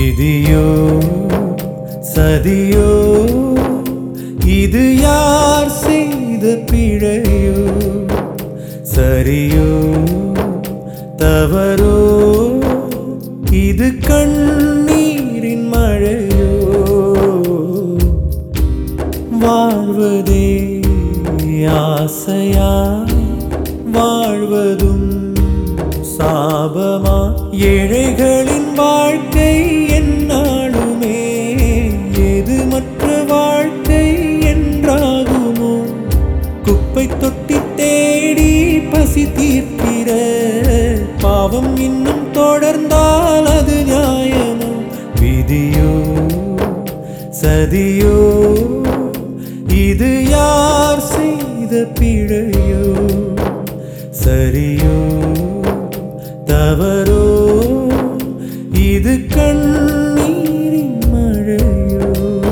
விதியோ சதியோ இது யார் செய்த பிழையோ சரியோ தவறோ இது கண்ணீரின் மழையோ வாழ்வதே ஆசையாய் வாழ்வதும் சாபமா ஏழைகளின் வாழ்க்கை என்னாலுமே எது மற்ற வாழ்க்கை என்றாகுமோ குப்பை தொட்டி தேடி பசி தீர்க்கிற பாவம் இன்னும் தொடர்ந்தால் அது நியாயமோ விதியோ சதியோ இது யார் செய்த பிழையோ சரியோ தவறோ இது கண்ணீரின் மழையோ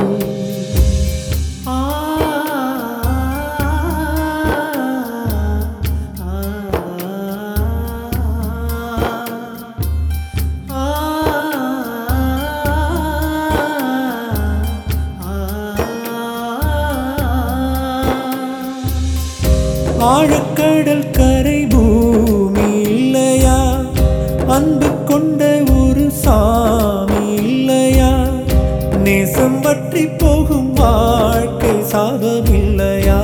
ஆ ஆழக்கடல் கரை பூமி இல்லையா அன்பு கொண்ட ஒரு சாமி இல்லையா நேசம் பற்றி போகும் வாழ்க்கை சாபம் இல்லையா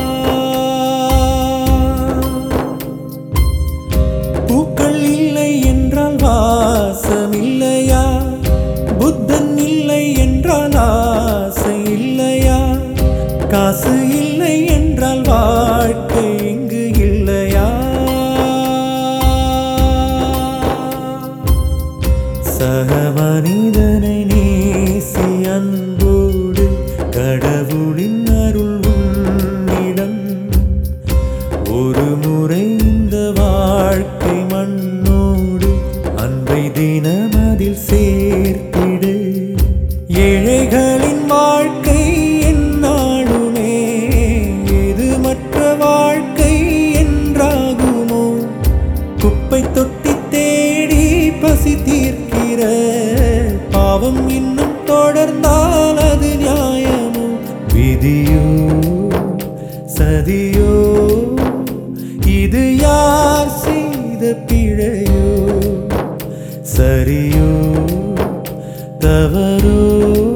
பூக்கள் இல்லை என்றால் வாசம் இல்லையா புத்தன் இல்லை என்றால் ஆசை இல்லையா காசு இல்லை என்றால் வாழ்க்கை இங்கு இல்லையா சக மனிதனை நேசி அன்போடு கடவுளின் அருள் உன்னிடம் ஒரு முறை இந்த வாழ்க்கை மண்ணோடு அன்பை தினமதில் சேர்த்திடு ஏழைகளின் வாழ்க்கை என்னாலுமே இது மற்ற வாழ்க்கை என்றாகுமோ குப்பை தொட்டி தேடி பசி தீர்க்கிற பாவம் இன்னும் தொடர்ந்தால் அது நியாயமோ விதியோ சதியோ இது யார் செய்த பிழையோ சரியோ தவறோ